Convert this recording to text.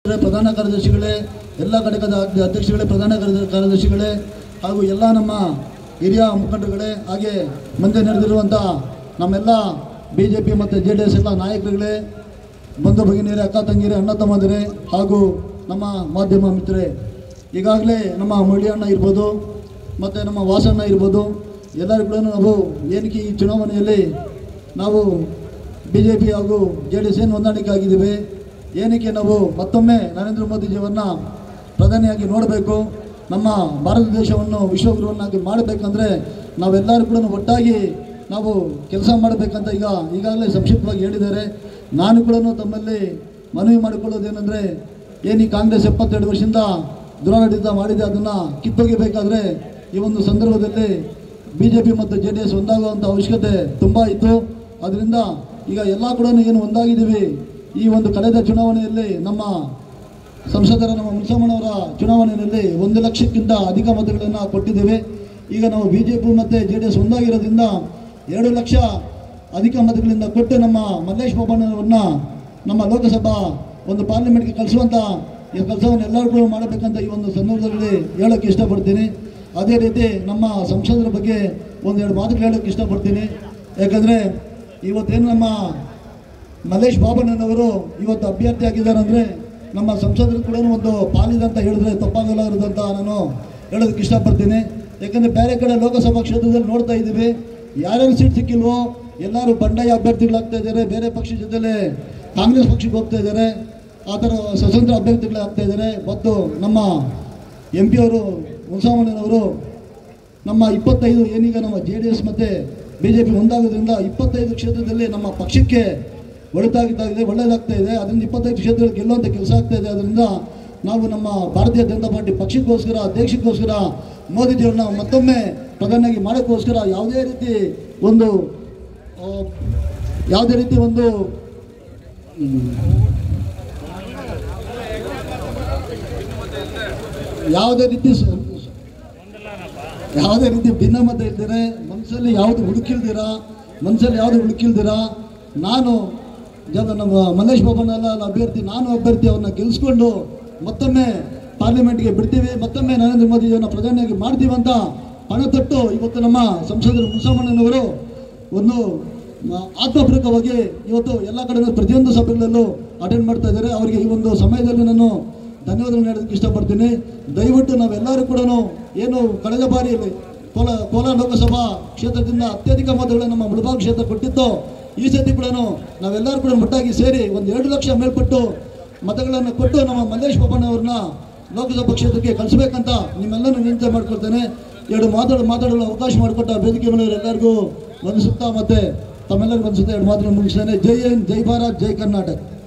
ಪ್ರಧಾನ ಕಾರ್ಯದರ್ಶಿಗಳೇ ಎಲ್ಲ ಘಟಕದ ಅಧ್ಯ- ಅಧ್ಯಕ್ಷಗಳೇ ಪ್ರಧಾನ ಕಾರ್ಯದ- ಕಾರ್ಯದರ್ಶಿಗಳೇ ಹಾಗೂ ಎಲ್ಲ ನಮ್ಮ ಹಿರಿಯ ಮುಖಂಡರುಗಳೇ ಹಾಗೆ ಮುಂದೆ ನಡೆದಿರುವಂಥ ನಮ್ಮೆಲ್ಲ ಬಿ ಜೆ ಪಿ ಮತ್ತು ಜೆ ಡಿ ಎಸ್ ಎಲ್ಲ ನಾಯಕರುಗಳೇ ಬಂಧು ಭಗಿನಿಯರೇ ಅಕ್ಕ ತಂಗಿಯರೇ ಅಣ್ಣ ತಮ್ಮಂದಿರೇ ಹಾಗೂ ನಮ್ಮ ಮಾಧ್ಯಮ ಮಿತ್ರರೇ ಈಗಾಗಲೇ ನಮ್ಮ ಮುರಳಿಯಣ್ಣ ಇರ್ಬೋದು ಮತ್ತು ನಮ್ಮ ವಾಸಣ್ಣ ಇರ್ಬೋದು ಎಲ್ಲರೂ ಕೂಡ ನಾವು ಏನಕ್ಕೆ ಈ ಚುನಾವಣೆಯಲ್ಲಿ ನಾವು ಬಿ ಜೆ ಪಿ ಹಾಗೂ ಜೆ ಡಿ ಎಸ್ ಏನು ಹೊಂದಾಣಿಕೆ ಆಗಿದ್ದೀವಿ ಏನಕ್ಕೆ ನಾವು ಮತ್ತೊಮ್ಮೆ ನರೇಂದ್ರ ಮೋದಿಜಿಯವರನ್ನ ಪ್ರಧಾನಿಯಾಗಿ ನೋಡಬೇಕು ನಮ್ಮ ಭಾರತ ದೇಶವನ್ನು ವಿಶ್ವಗುರುವನ್ನಾಗಿ ಮಾಡಬೇಕಂದ್ರೆ ನಾವೆಲ್ಲರೂ ಕೂಡ ಒಟ್ಟಾಗಿ ನಾವು ಕೆಲಸ ಮಾಡಬೇಕಂತ ಈಗ ಈಗಾಗಲೇ ಸಂಕ್ಷಿಪ್ತವಾಗಿ ಹೇಳಿದ್ದಾರೆ ನಾನು ಕೂಡ ತಮ್ಮಲ್ಲಿ ಮನವಿ ಮಾಡಿಕೊಳ್ಳೋದೇನೆಂದರೆ ಏನು ಈ ಕಾಂಗ್ರೆಸ್ ಎಪ್ಪತ್ತೆರಡು ವರ್ಷದಿಂದ ದುರಾಡಳಿತ ಮಾಡಿದೆ ಅದನ್ನು ಕಿತ್ತೊಗಿಬೇಕಾದ್ರೆ ಈ ಒಂದು ಸಂದರ್ಭದಲ್ಲಿ ಬಿ ಜೆ ಪಿ ಮತ್ತು ಜೆ ಡಿ ಎಸ್ ಒಂದಾಗುವಂಥ ಅವಶ್ಯಕತೆ ತುಂಬ ಇತ್ತು ಅದರಿಂದ ಈಗ ಎಲ್ಲ ಕೂಡ ಏನು ಒಂದಾಗಿದ್ದೀವಿ ಈ ಒಂದು ಕಳೆದ ಚುನಾವಣೆಯಲ್ಲಿ ನಮ್ಮ ಸಂಸದರ ನಮ್ಮ ಮುನ್ಸಮ್ಮನವರ ಚುನಾವಣೆಯಲ್ಲಿ ಒಂದು ಲಕ್ಷಕ್ಕಿಂತ ಅಧಿಕ ಮತಗಳನ್ನು ಕೊಟ್ಟಿದ್ದೇವೆ ಈಗ ನಾವು ಬಿ ಜೆ ಪಿ ಮತ್ತು ಜೆ ಡಿ ಎಸ್ ಒಂದಾಗಿರೋದ್ರಿಂದ ಎರಡು ಲಕ್ಷ ಅಧಿಕ ಮತಗಳಿಂದ ಕೊಟ್ಟು ನಮ್ಮ ಮಲ್ಲೇಶ್ ಬಾಬಣ್ಣವರನ್ನ ನಮ್ಮ ಲೋಕಸಭಾ ಒಂದು ಪಾರ್ಲಿಮೆಂಟ್ಗೆ ಕಳಿಸುವಂಥ ಈ ಕೆಲಸವನ್ನು ಎಲ್ಲರೂ ಕೂಡ ಮಾಡಬೇಕಂತ ಈ ಒಂದು ಸಂದರ್ಭದಲ್ಲಿ ಹೇಳೋಕ್ಕೆ ಇಷ್ಟಪಡ್ತೀನಿ ಅದೇ ರೀತಿ ನಮ್ಮ ಸಂಸದರ ಬಗ್ಗೆ ಒಂದೆರಡು ಮಾತುಗಳು ಹೇಳೋಕ್ಕೆ ಇಷ್ಟಪಡ್ತೀನಿ ಯಾಕಂದರೆ ಇವತ್ತೇನು ನಮ್ಮ ಮಲ್ಲೇಶ್ ಬಾಬಣ್ಣನವರು ಇವತ್ತು ಅಭ್ಯರ್ಥಿ ಆಗಿದ್ದಾರೆ ಅಂದರೆ ನಮ್ಮ ಸಂಸದರು ಕೂಡ ಒಂದು ಪಾಲಿದೆ ಅಂತ ಹೇಳಿದ್ರೆ ತಪ್ಪಾಗಲಾರದು ಅಂತ ನಾನು ಹೇಳೋದಕ್ಕೆ ಇಷ್ಟಪಡ್ತೀನಿ ಯಾಕಂದರೆ ಬೇರೆ ಕಡೆ ಲೋಕಸಭಾ ಕ್ಷೇತ್ರದಲ್ಲಿ ನೋಡ್ತಾ ಇದ್ದೀವಿ ಯಾರ್ಯಾರು ಸೀಟ್ ಸಿಕ್ಕಿಲ್ವೋ ಎಲ್ಲರೂ ಬಂಡಾಯ ಅಭ್ಯರ್ಥಿಗಳಾಗ್ತಾ ಇದ್ದಾರೆ ಬೇರೆ ಪಕ್ಷದ ಜೊತೆಲೆ ಕಾಂಗ್ರೆಸ್ ಪಕ್ಷಕ್ಕೆ ಹೋಗ್ತಾ ಇದ್ದಾರೆ ಆ ಥರ ಸ್ವತಂತ್ರ ಅಭ್ಯರ್ಥಿಗಳಾಗ್ತಾ ಇದ್ದಾರೆ ಮತ್ತು ನಮ್ಮ ಎಂ ಪಿ ಅವರು ಮುನ್ಸಾಮಣ್ಣನವರು ನಮ್ಮ ಇಪ್ಪತ್ತೈದು ಏನೀಗ ನಮ್ಮ ಜೆ ಡಿ ಎಸ್ ಮತ್ತು ಬಿ ಜೆ ಪಿ ಒಂದಾಗೋದ್ರಿಂದ ಇಪ್ಪತ್ತೈದು ಕ್ಷೇತ್ರದಲ್ಲಿ ನಮ್ಮ ಪಕ್ಷಕ್ಕೆ ಒಳಿತಾಗ್ತಾ ಇದೆ ಒಳ್ಳೆಯದಾಗ್ತಾ ಇದೆ ಅದರಿಂದ ಇಪ್ಪತ್ತೈದು ಕ್ಷೇತ್ರದಲ್ಲಿ ಗೆಲ್ಲುವಂಥ ಕೆಲಸ ಆಗ್ತಾ ಇದೆ ಅದರಿಂದ ನಾವು ನಮ್ಮ ಭಾರತೀಯ ಜನತಾ ಪಾರ್ಟಿ ಪಕ್ಷಕ್ಕೋಸ್ಕರ ದೇಶಕ್ಕೋಸ್ಕರ ಮೋದಿಜಿಯವ್ರನ್ನ ಮತ್ತೊಮ್ಮೆ ಪ್ರಧಾನಿಯಾಗಿ ಮಾಡೋಕ್ಕೋಸ್ಕರ ಯಾವುದೇ ರೀತಿ ಒಂದು ಆ, ಯಾವುದೇ ರೀತಿ ಒಂದು ಯಾವುದೇ ರೀತಿ ಸ- ಯಾವುದೇ ರೀತಿ ಭಿನ್ನಮತ ಇಲ್ದಿರೆ ಮನಸ್ಸಲ್ಲಿ ಯಾವುದು ಹುಡುಕಿಲ್ದಿರ ಮನಸ್ಸಲ್ಲಿ ಯಾವುದು ಹುಡುಕಿಲ್ದಿರ ನಾನು ಜನ ನಮ್ಮ ಮಲ್ಲೇಶ್ ಬಾಬನಲ್ಲ ಅಭ್ಯರ್ಥಿ ನಾನು ಅಭ್ಯರ್ಥಿ ಅವ್ರನ್ನ ಗೆಲ್ಲಿಸ್ಕೊಂಡು ಮತ್ತೊಮ್ಮೆ ಪಾರ್ಲಿಮೆಂಟ್ಗೆ ಬಿಡ್ತೀವಿ ಮತ್ತೊಮ್ಮೆ ನರೇಂದ್ರ ಮೋದಿಯವರನ್ನ ಪ್ರಧಾನಿಯಾಗಿ ಮಾಡ್ತೀವಿ ಅಂತ ಹಣ ತೊಟ್ಟು ಇವತ್ತು ನಮ್ಮ ಸಂಸದರು ಮುನ್ಸಮ್ಮಣ್ಣನವರು ಒಂದು ಮ- ಆತ್ಮಪೂರ್ವಕವಾಗಿ ಇವತ್ತು ಎಲ್ಲ ಕಡೆ ಪ್ರತಿಯೊಂದು ಸಭೆಗಳಲ್ಲೂ ಅಟೆಂಡ್ ಮಾಡ್ತಾ ಇದ್ದಾರೆ ಅವರಿಗೆ ಈ ಒಂದು ಸಮಯದಲ್ಲಿ ನಾನು ಧನ್ಯವಾದಗಳು ಹೇಳೋದಕ್ಕೆ ಇಷ್ಟಪಡ್ತೀನಿ ದಯವಿಟ್ಟು ನಾವೆಲ್ಲರೂ ಕೂಡ ಏನು ಕಳೆದ ಬಾರಿಯಲ್ಲಿ ಕೋಲ ಕೋಲಾರ ಲೋಕಸಭಾ ಕ್ಷೇತ್ರದಿಂದ ಅತ್ಯಧಿಕ ಮತಗಳನ್ನು ನಮ್ಮ ಮುಳಬಾಗ ಕ್ಷೇತ್ರ ಕೊಟ್ಟಿತ್ತು ಈ ಸತಿ ಕೂಡ ನಾವೆಲ್ಲರೂ ಕೂಡ ಒಟ್ಟಾಗಿ ಸೇರಿ ಒಂದು ಎರಡು ಲಕ್ಷ ಮೇಲ್ಪಟ್ಟು ಮತಗಳನ್ನು ಕೊಟ್ಟು ನಮ್ಮ ಮಲ್ಲೇಶ್ ಬಾಬಣ್ಣವ್ರನ್ನ ಲೋಕಸಭಾ ಕ್ಷೇತ್ರಕ್ಕೆ ಕಳಿಸ್ಬೇಕಂತ ನಿಮ್ಮೆಲ್ಲರೂ ವಿನಂತಿ ಮಾಡ್ಕೊಳ್ತೇನೆ ಎರಡು ಮಾತಾಡ ಮಾತಾಡಲು ಅವಕಾಶ ಮಾಡಿಕೊಟ್ಟ ವೇದಿಕೆ ಮೇಲೆ ಎಲ್ಲರಿಗೂ ವಂದಿಸುತ್ತಾ ಮತ್ತೆ ತಮ್ಮೆಲ್ಲರಿಗೂ ವಂದಿಸುತ್ತಾ ಎರಡು ಮಾತನ್ನು ಮುಗಿಸ್ತೇನೆ ಜೈ ಹಿಂದ್ ಜೈ ಭಾರತ್ ಜೈ ಕರ್ನಾಟಕ